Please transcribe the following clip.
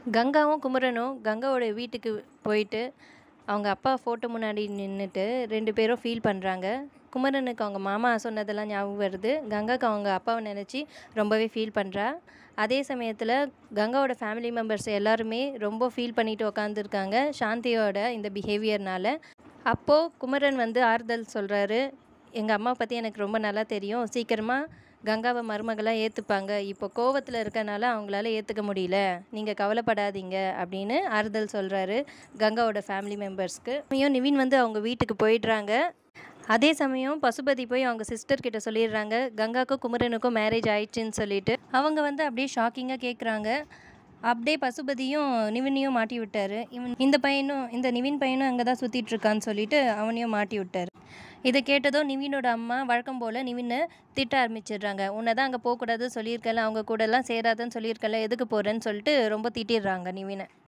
கங்காவும் குமரனும் கங்காவோட வீட்டுக்கு போயிட்டு அவங்க அப்பா ஃபோட்டோ முன்னாடி நின்றுட்டு ரெண்டு பேரும் ஃபீல் பண்ணுறாங்க குமரனுக்கு அவங்க மாமா சொன்னதெல்லாம் ஞாபகம் வருது கங்காவுக்கு அவங்க அப்பாவை நினச்சி ரொம்பவே ஃபீல் பண்ணுறா அதே சமயத்தில் கங்காவோட ஃபேமிலி மெம்பர்ஸ் எல்லாருமே ரொம்ப ஃபீல் பண்ணிட்டு உக்காந்துருக்காங்க சாந்தியோட இந்த பிஹேவியர்னால அப்போது குமரன் வந்து ஆறுதல் சொல்கிறாரு எங்கள் அம்மா பற்றி எனக்கு ரொம்ப நல்லா தெரியும் சீக்கிரமாக கங்காவை மருமகளாக ஏற்றுப்பாங்க இப்போ கோவத்தில் இருக்கனால அவங்களால ஏற்றுக்க முடியல நீங்கள் கவலைப்படாதீங்க அப்படின்னு ஆறுதல் சொல்கிறாரு கங்காவோட ஃபேமிலி மெம்பர்ஸ்க்கு ஐயோ நிவின் வந்து அவங்க வீட்டுக்கு போயிடுறாங்க அதே சமயம் பசுபதி போய் அவங்க சிஸ்டர் கிட்ட சொல்லிடுறாங்க கங்காக்கும் குமரனுக்கும் மேரேஜ் ஆயிடுச்சுன்னு சொல்லிட்டு அவங்க வந்து அப்படியே ஷாக்கிங்காக கேட்குறாங்க அப்படியே பசுபதியும் நிவினையும் மாட்டி விட்டாரு இவன் இந்த பையனும் இந்த நிவின் பையனும் அங்கே தான் சுற்றிட்டு இருக்கான்னு சொல்லிட்டு அவனையும் மாட்டி விட்டாரு இதை கேட்டதும் நிவினோட அம்மா வழக்கம் போல் நிவினை திட்ட ஆரம்பிச்சிடுறாங்க உன்னை தான் அங்கே போகக்கூடாது சொல்லியிருக்கல அவங்க கூடலாம் சேராதுன்னு சொல்லியிருக்கல எதுக்கு போகிறேன்னு சொல்லிட்டு ரொம்ப திட்டிடுறாங்க நிவினை